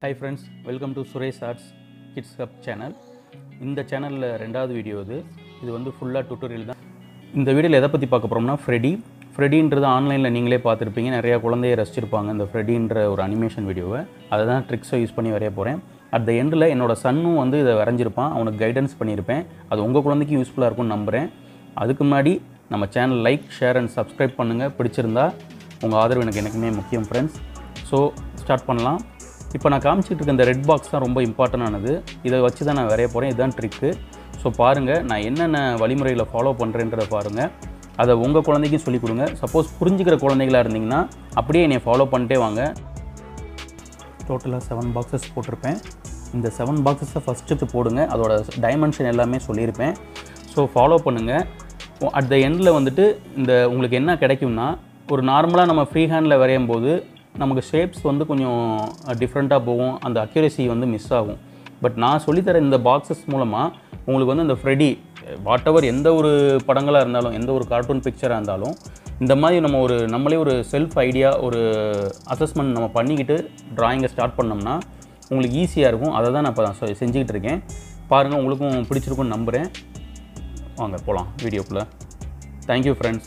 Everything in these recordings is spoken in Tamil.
Hi friends welcome to Suresh arts kids hub channel இந்த சேனலில் ரெண்டாவது வீடியோ இது இது வந்து ஃபுல்லாக டுட்டோரியல் தான் இந்த வீடியோவில் எதை பற்றி பார்க்க போகிறோம்னா ஃப்ரெடி ஃப்ரெடின்றது ஆன்லைனில் நீங்களே பார்த்துருப்பீங்க நிறையா குழந்தைய ரசிச்சிருப்பாங்க இந்த ஃப்ரெடின்ற ஒரு அனிமேஷன் வீடியோவை அதை தான் ட்ரிக்ஸை யூஸ் பண்ணி வரைய போகிறேன் அட் த எண்டில் என்னோட சன்னும் வந்து இதை வரைஞ்சிருப்பான் அவனுக்கு கைடன்ஸ் பண்ணியிருப்பேன் அது உங்கள் குழந்தைக்கு யூஸ்ஃபுல்லாக இருக்கும்னு நம்புகிறேன் அதுக்கு முன்னாடி நம்ம channel like share and subscribe பண்ணுங்கள் பிடிச்சிருந்தா உங்கள் ஆதரவு எனக்கு எனக்குமே முக்கியம் ஃப்ரெண்ட்ஸ் ஸோ ஸ்டார்ட் பண்ணலாம் இப்போ நான் காமிச்சிட்டு இருக்க இந்த ரெட் பாக்ஸ் தான் ரொம்ப இம்பார்ட்டண்டானது இதை வச்சு தான் நான் வரைய போகிறேன் இதுதான் ட்ரிக்கு ஸோ பாருங்கள் நான் என்னென்ன வழிமுறைகளை ஃபாலோ பண்ணுறேன்றதை பாருங்கள் அதை உங்கள் குழந்தைக்கும் சொல்லிக் கொடுங்க சப்போஸ் புரிஞ்சுக்கிற குழந்தைகளாக இருந்தீங்கன்னா அப்படியே என்னை ஃபாலோ பண்ணிட்டே வாங்க டோட்டலாக செவன் பாக்ஸஸ் போட்டிருப்பேன் இந்த செவன் பாக்ஸஸை ஃபஸ்ட்டு போடுங்க அதோட டைமென்ஷன் எல்லாமே சொல்லியிருப்பேன் ஸோ ஃபாலோ பண்ணுங்கள் அட் த எண்டில் வந்துட்டு இந்த உங்களுக்கு என்ன கிடைக்கும்னா ஒரு நார்மலாக நம்ம ஃப்ரீ ஹேண்டில் வரையும் போது நமக்கு ஷேப்ஸ் வந்து கொஞ்சம் டிஃப்ரெண்ட்டாக போகும் அந்த அக்யூரசி வந்து மிஸ் ஆகும் பட் நான் சொல்லித்தர இந்த பாக்ஸஸ் மூலமாக உங்களுக்கு வந்து இந்த ஃப்ரெடி வாட் எவர் எந்த ஒரு படங்களாக இருந்தாலும் எந்த ஒரு கார்ட்டூன் பிக்சராக இருந்தாலும் இந்த மாதிரி நம்ம ஒரு நம்மளே ஒரு செல்ஃப் ஐடியா ஒரு அசஸ்மெண்ட் நம்ம பண்ணிக்கிட்டு ட்ராயிங்கை ஸ்டார்ட் பண்ணோம்னா உங்களுக்கு ஈஸியாக இருக்கும் அதை தான் நான் இப்போ செ- செஞ்சுக்கிட்டு இருக்கேன் பாருங்கள் உங்களுக்கும் பிடிச்சிருக்கும்னு நம்புகிறேன் வாங்க போகலாம் வீடியோக்குள்ளே தேங்க்யூ ஃப்ரெண்ட்ஸ்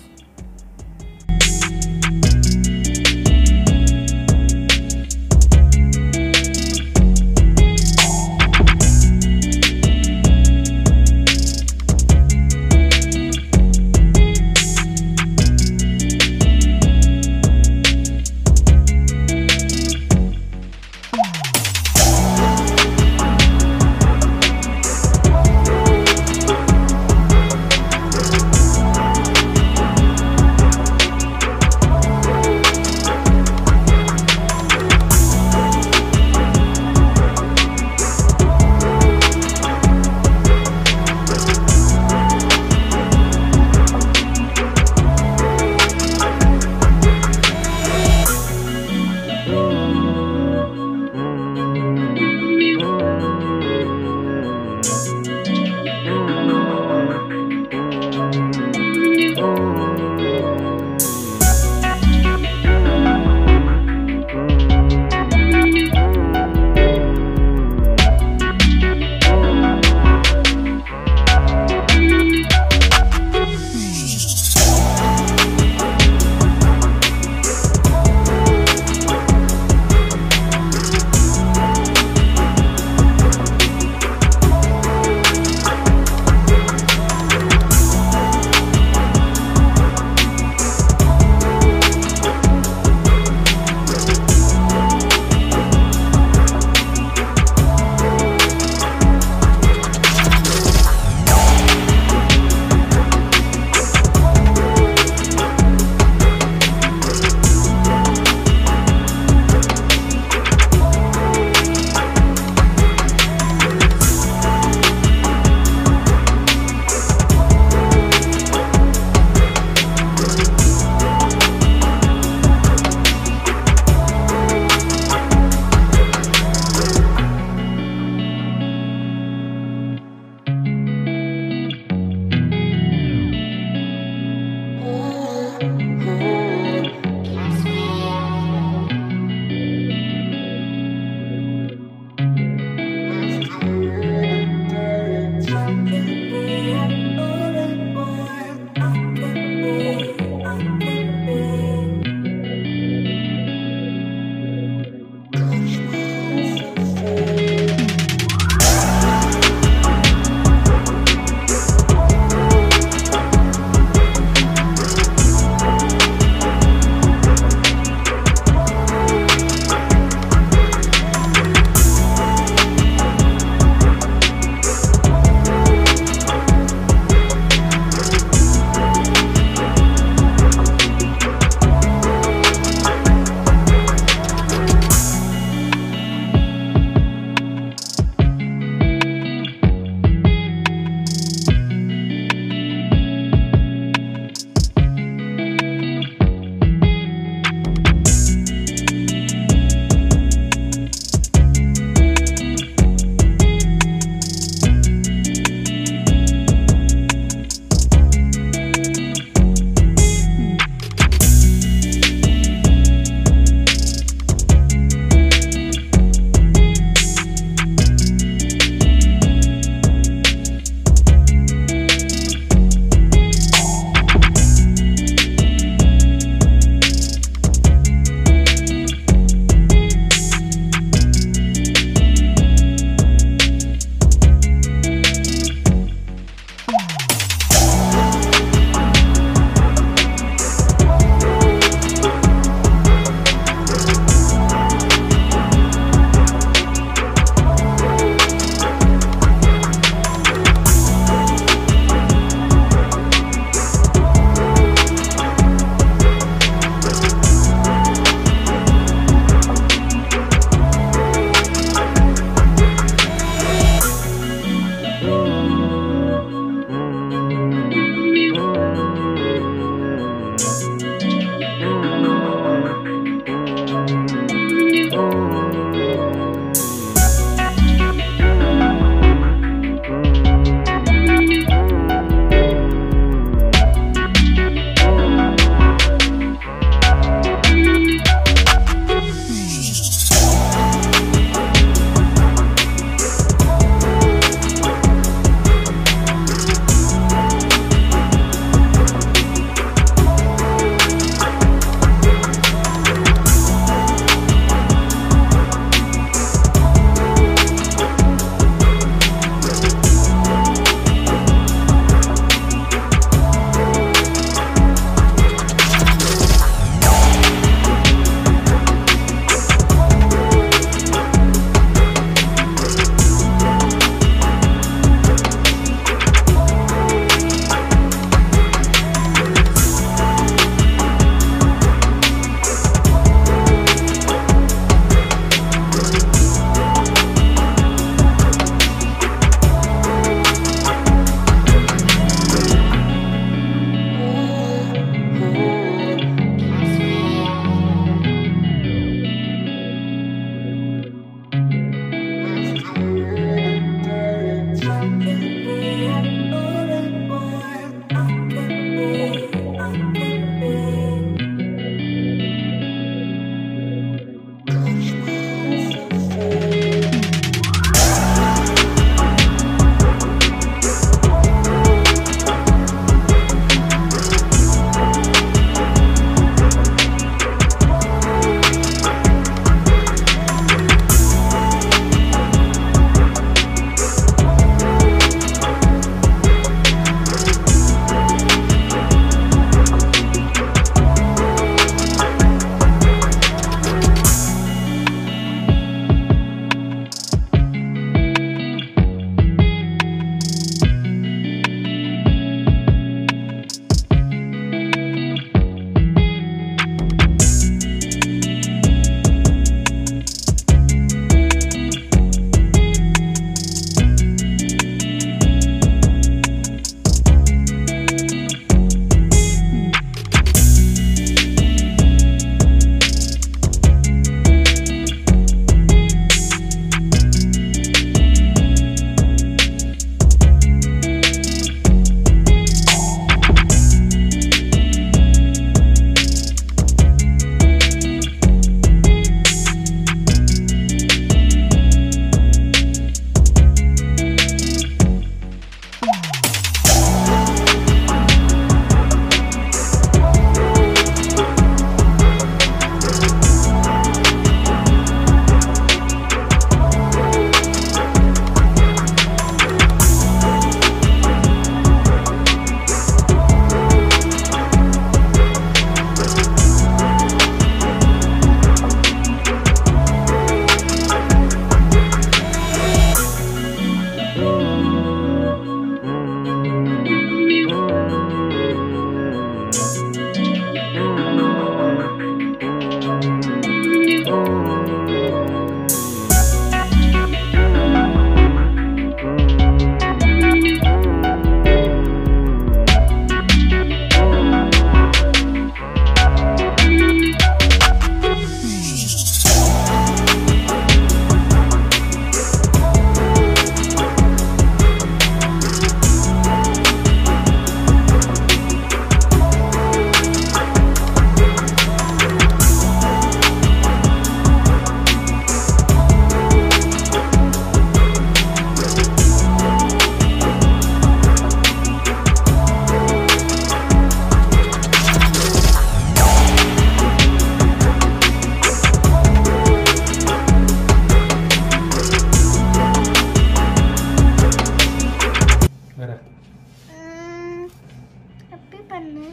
பண்ணு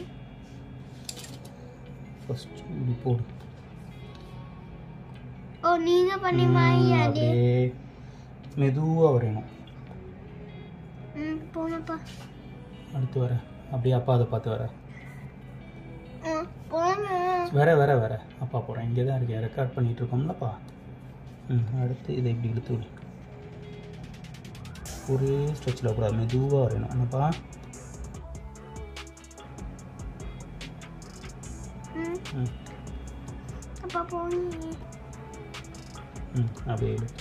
ஃபர்ஸ்ட் இப்படி போடு ஓ நீங்க பண்ணி மாதிரி ம், அதே அப்படியே மெதுவாக வரையணும் ம் போனப்பா அடுத்து வர அப்படியே அப்பா அதை பார்த்து வர ம் போனேன் வர வர வர அப்பா போகிறேன் இங்கே தான் இருக்கேன் ரெக்கார்ட் பண்ணிகிட்டு இருக்கோம்லப்பா ம் அடுத்து இதை இப்படி இழுத்து விடு ஒரே ஸ்ட்ரெச்சில் கூடாது மெதுவாக வரையணும் என்னப்பா ம் ம் அப்பா போனி ம் அப்படியே இழு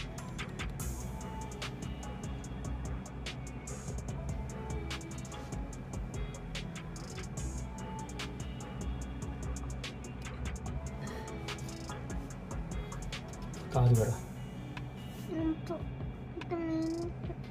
காது வர ம் போ இது மீன்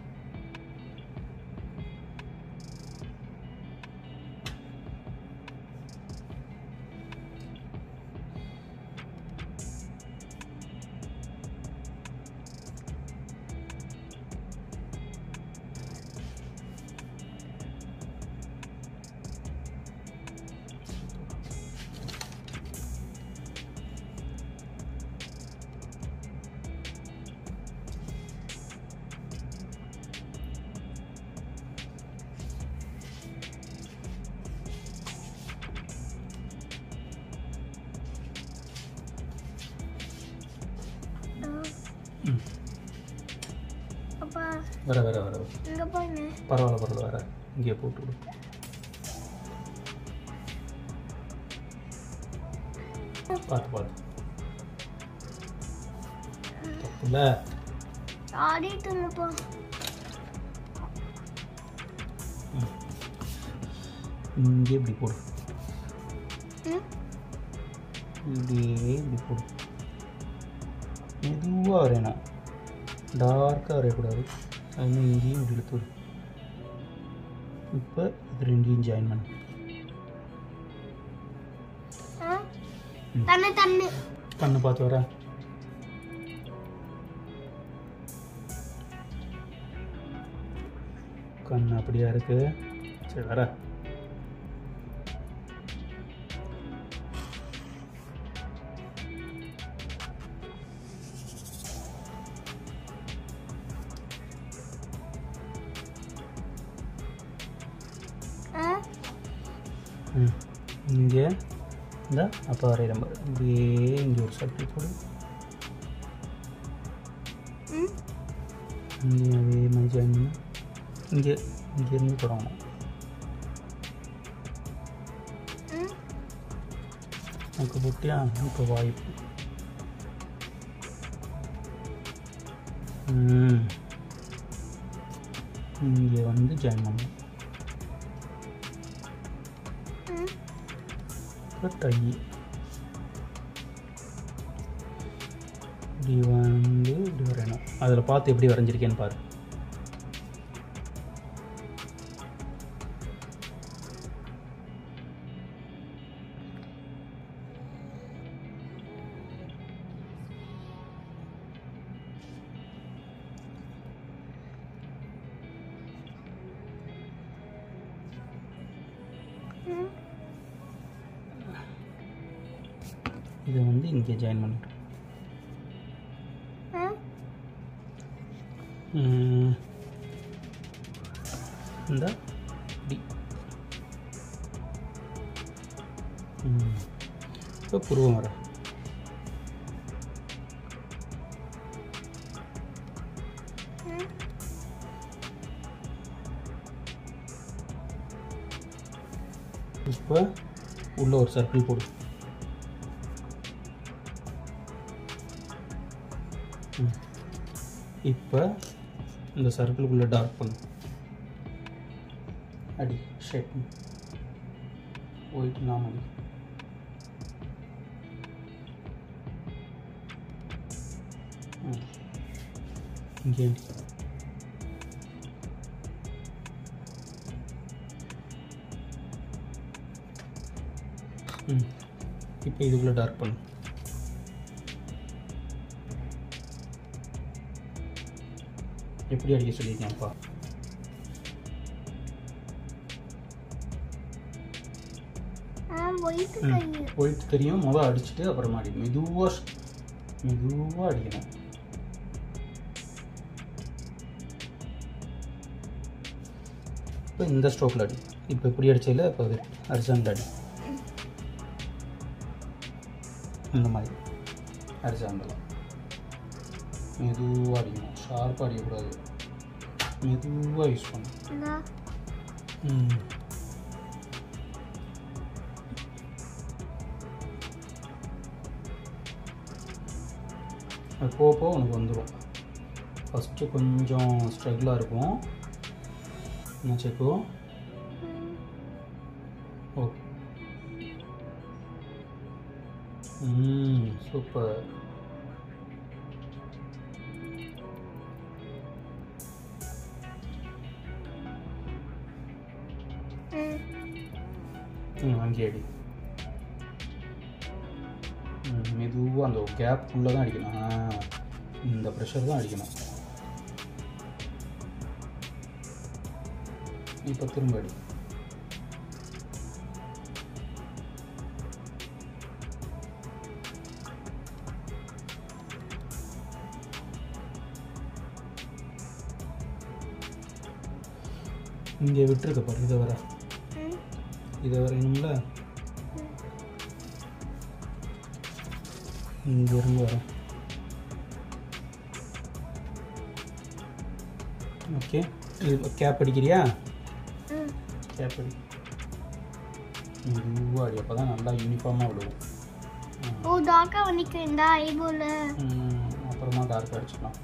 ம் அப்பா வர வர வர வர இங்க போயினு பரவாயில்ல பரவாயில்ல வர இங்கே போட்டு விடு பார்த்து பார்த்து தப்புல ஆடிட்டு இருந்தப்பா இங்கே இப்படி போடு ம் இப்படியே இப்படி போடு மெதுவாக வரையணும் டார்க்காக வரையக்கூடாது அதுமாதிரி இங்கேயும் இப்படி இழுத்து விடு இப்போ இது ரெண்டையும் ஜாயின் பண்ணு ஆ தண்ணு தண்ணு கண்ணு பார்த்து வர கண்ணு அப்படியா இருக்கு சரி வர ஆ ம் இங்கே இந்த அப்போ வரைகிற மாதிரி இப்படியே இங்கே ஒரு சர்க்கிள் போடு ம் இங்கே அதே மாதிரி ஜாயின் பண்ணு இங்கே இங்கேருந்து தொடங்கணும் ம் நமக்கு போட்டியா இப்போ வாய்ப்பு ம் இங்கே வந்து ஜாயின் பண்ணணும் ம் இப்போ டை இப்படி வந்து இப்படி வரையணும் அதில் பார்த்து எப்படி வரைஞ்சிருக்கேன்னு பாரு ம் இதை வந்து இங்கே ஜாயின் பண்ணிட்டு ஆ ம். இந்த டி ம். இப்போ புருவம் வர ம் இப்போ உள்ள ஒரு சர்க்கிள் போடு ம். இப்போ இந்த சர்க்கிளுக்குள்ளே டார்க் பண்ணு அடி ஷேப் ஒயிட் நாம அடி ம். இங்கே அடி ம் இப்போ இதுக்குள்ளே டார்க் பண்ணு எப்படி அடிக்க சொல்லியிருக்கேன்ப்பா ஆ ஒயிட் கை ஒயிட் தெரியும் முதல் அடிச்சுட்டு அப்புறமா அடி மெதுவாக மெதுவாக அடிக்கணும் இப்போ இந்த ஸ்ட்ரோக்கில் அடி இப்போ இப்படி அடிச்சதில் இப்போ அரிசாண்டில் அடி இந்த மாதிரி அரிசாண்டில் மெதுவாக அடிக்கணும் ஷார்ப்பாக அடிக்கக்கூடாது மெதுவாக யூஸ் பண்ணணும் இந்தா ம் அது போக போக உனக்கு வந்துடும் ஃபஸ்ட்டு கொஞ்சம் ஸ்ட்ரகிளாக இருக்கும் என்ன செக்கோ ஓ ம் சூப்பர் ம் ம் அங்கே அடி ம் மெதுவாக அந்த கேப் உள்ளே தான் அடிக்கணும் ஆ, இந்த ப்ரெஷர் தான் அடிக்கணும் இப்போ திரும்ப அடி இங்கே விட்டுருக்க பாரு இதை வர ம் இதை வரையணும்ல இங்க இருந்து வரேன் ஓகே இது கேப் அடிக்கிறியா ம் கேப் அடி மெதுவாக அடி அப்போ தான் நல்லா யூனிஃபார்மாக விடுவோம் ஓ டாக்கா வலிக்கிறேன்டா ஐபோல ம், அப்புறமா டார்க் அடிச்சுக்கலாம்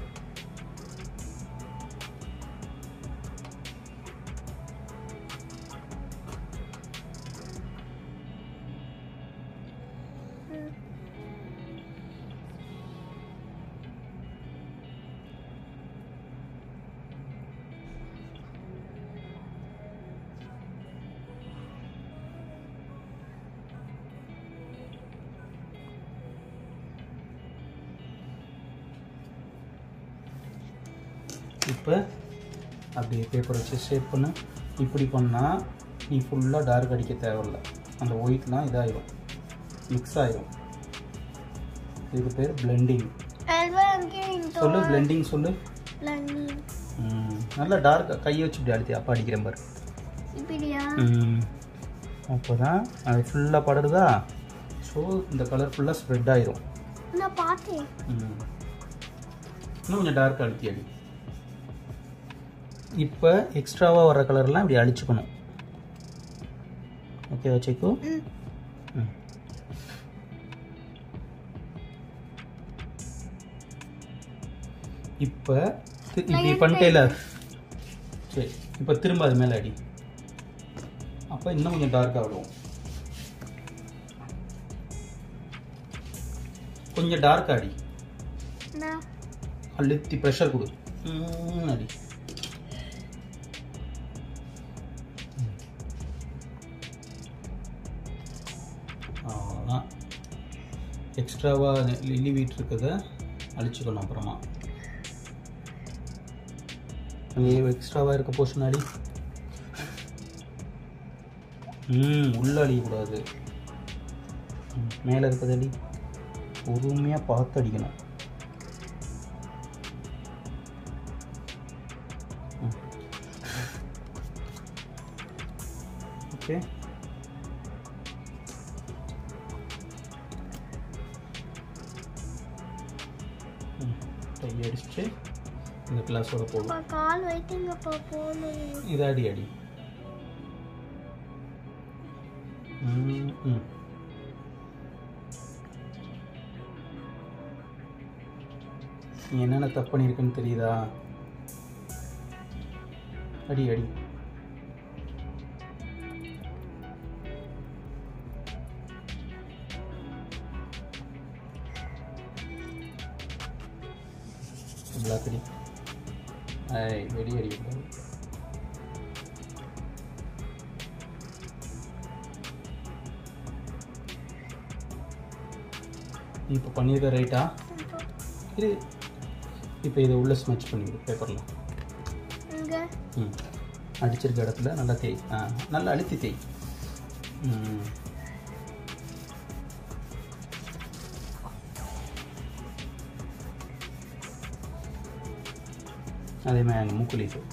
இப்போ அப்படியே பேப்பர் வச்சு ஷேப் பண்ணு இப்படி பண்ணால் நீ ஃபுல்லாக டார்க் அடிக்க தேவையில்ல அந்த ஒயிட்லாம் இதாயிரும் மிக்ஸ் ஆயிரும் இதுக்கு பேர் பிளெண்டிங் எல்வா அங்கே சொல்லு பிளெண்டிங் சொல்லு லன்னி ம், நல்லா டார்க் கையை வச்சு இப்படி அழுத்தி அப்பா அடிக்கிறேன் பாரு இப்படியா அப்போ தான் அது ஃபுல்லாக படுறதா ஸோ இந்த கலர் ஃபுல்லாக ஸ்ப்ரெட் ஆயிரும் நான் பார்த்தேன் ம். இன்னும் கொஞ்சம் டார்க் அழுத்தி அடி இப்போ எக்ஸ்ட்ராவாக வர கலர்லாம் இப்படி அழிச்சுக்கணும் ஓகே வச்சுக்கோ ம் ம் இப்போ தி- இப்படி பண்ணிட்டேல சரி இப்போ திரும்ப அது மேலே அடி அப்போ இன்னும் கொஞ்சம் டார்க்காக விடுவோம் கொஞ்சம் டார்க் அடி நான் அழுத்தி ப்ரெஷர் கொடு ம், அடி அவ்வளோதான் எக்ஸ்ட்ராவாக லில்லி வீட் இருக்கிறத அழிச்சுக்கணும் அப்புறமா அங்கே எக்ஸ்ட்ராவாக இருக்க போர்ஷன் அடி ம் உள்ள அடிக்கக்கூடாது ம், மேலே இருக்கிறது அடி பொறுமையாக பார்த்து அடிக்கணும் ஓகே டை அடிச்சுட்டு இந்த கிளாஸோட போடும் அப்பா கால் வைத்துங்கப்பா போகணும் இது அடி அடி ம், ம். நீ என்னென்ன தப்பு பண்ணியிருக்குன்னு தெரியுதா அடி அடி பிளாக் அடி ஐய் வெடி அடிக்கக்கூடாது நீ இப்போ பண்ணியிருக்க ரைட்டா இது இப்போ இதை உள்ள ஸ்மெச் பண்ணிவிடு பேப்பரில் இங்கே ம் அடிச்சிருக்க இடத்துல நல்லா தேய் ஆ நல்லா அழுத்தி தேய் ம். அதே மாதிரி அந்த மூக்குலி இது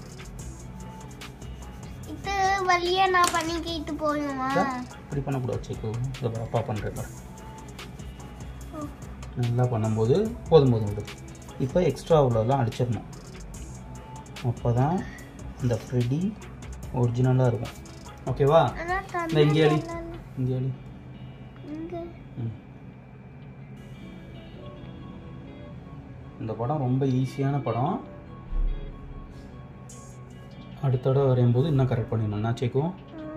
இது வழியா நான் பண்ணிக்கிட்டு போகணுமா இப்படி பண்ணக்கூடாது சேக்கு இதை பாரு, அப்பா பண்ணுறேன் நல்லா பண்ணும்போது போதும் போதும் விடுது இப்போ எக்ஸ்ட்ரா உள்ளதெல்லாம் அடிச்சிடணும் அப்போ தான் இந்த ஃப்ரெடி ஒரிஜினலாக இருக்கும் ஓகேவா ஆனா இந்த இங்கே அடி இங்கே அடி இங்க ம். இந்த படம் ரொம்ப ஈஸியான படம் அடுத்த தடவை வரையும் போது இன்னும் கரெக்ட் பண்ணிடணும் நான் சேக்கும்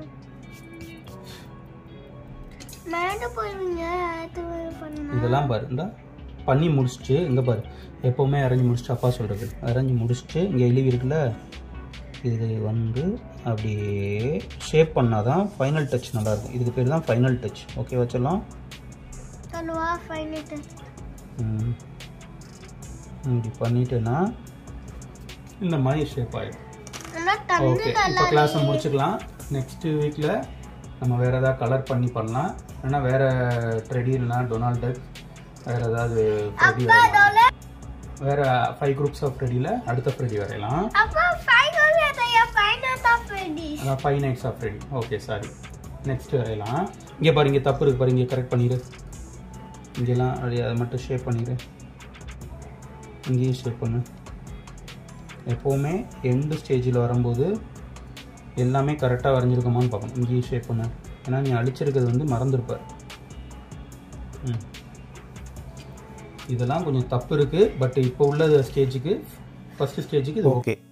மேல போயிருவீங்க அது பண்ணா இதெல்லாம் பாரு இந்த பண்ணி முடிச்சுட்டு இங்கே பாரு எப்போவுமே அரைஞ்சி முடிச்சுட்டு அப்பா சொல்கிறது அரைஞ்சி முடிச்சுட்டு இங்கே இழிவு இருக்குல்ல இது வந்து அப்படியே ஷேப் பண்ணால் தான் ஃபைனல் டச் நல்லாயிருக்கும் இதுக்கு பேர் தான் ஃபைனல் டச் ஓகே வச்சிடலாம் சொல்லுவா ஃபைனிட்டு ம். இப்படி பண்ணிட்டேன்னா இந்த மாதிரி ஷேப் ஆகிடும் ஆனா தண்ணி ஓகே இப்போ கிளாஸை முடிச்சுக்கலாம் நெக்ஸ்ட் வீக்கில் நம்ம வேறு ஏதாவது கலர் பண்ணி பண்ணலாம் இல்லைன்னா வேறு ட்ரெடி இல்லைனா டொனால்டு வேறு ஏதாவது ட்ரெடி வரையலாம் வேறு ஃபைவ் குரூப்ஸ் ஆஃப் ட்ரெடியில் அடுத்த ட்ரெடி வரையலாம் அப்போ ஃபைனல் அதையா ஃபைனல் ஆஃப் ரெடி அதான் five nights of Freddy okay sorry next வரையலாம் இங்கே பாரு இங்கே தப்பு இருக்கு பாரு இங்கே கரெக்ட் பண்ணிடு இங்கெல்லாம் அப்படியே அதை மட்டும் ஷேப் பண்ணிடு இங்கேயும் ஷேப் பண்ணு எப்போவுமே எண்டு ஸ்டேஜில் வரும்போது எல்லாமே கரெக்டாக வரைஞ்சிருக்கோமான்னு பார்க்கணும் இங்கேயும் ஷேப் பண்ணு ஏன்னா நீ அடிச்சிருக்கிறது வந்து மறந்துருப்ப ம் இதெல்லாம் கொஞ்சம் தப்பு இருக்குது பட் இப்போ உள்ள ஸ்டேஜுக்கு ஃபஸ்ட்டு ஸ்டேஜுக்கு இது ஓகே